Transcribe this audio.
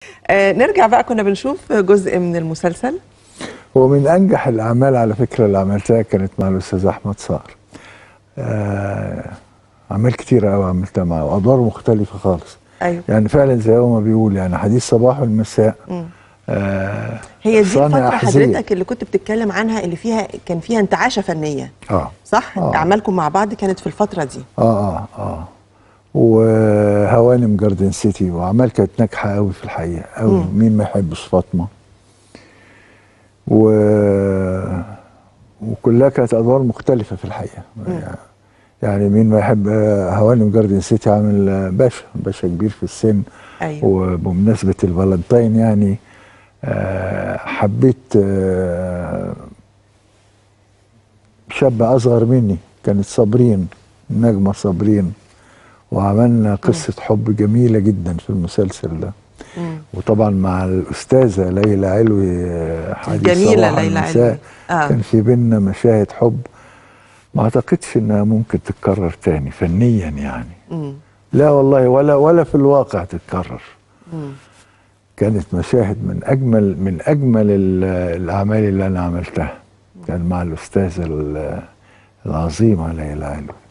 آه نرجع بقى كنا بنشوف جزء من المسلسل هو من انجح الاعمال على فكره اللي عملتها كانت مع الاستاذ احمد صقر آه اعمال كتير قوي عملتها معه وادوار مختلفه خالص ايوه يعني فعلا زي هو ما بيقول يعني حديث صباح والمساء مم. آه هي دي صانع الفترة أحذية. حضرتك اللي كنت بتتكلم عنها اللي فيها كان فيها انتعاشة فنية اه صح؟ آه. أعمالكم مع بعض كانت في الفترة دي اه اه اه وهوانم جاردن سيتي واعمال كانت ناجحه قوي في الحقيقه قوي مم. مين ما يحبش فاطمه و وكلها كانت ادوار مختلفه في الحقيقه يعني مين ما يحب آه، هوانم جاردن سيتي عامل آه، باشا باشا كبير في السن أيوه وبمناسبه الفالنتين يعني آه، حبيت آه، شاب اصغر مني كانت صابرين نجمه صابرين وعملنا قصه حب جميله جدا في المسلسل ده مم. وطبعا مع الاستاذه ليلى علوي آه، حديث الجميلة صباح ليلى المساء. علوي. آه. كان في بينا مشاهد حب ما اعتقدش انها ممكن تتكرر تاني فنيا يعني مم. لا والله ولا ولا في الواقع تتكرر مم. كانت مشاهد من اجمل من اجمل ال- الاعمال اللي انا عملتها كان مع الاستاذه ال- العظيمه ليلى علوي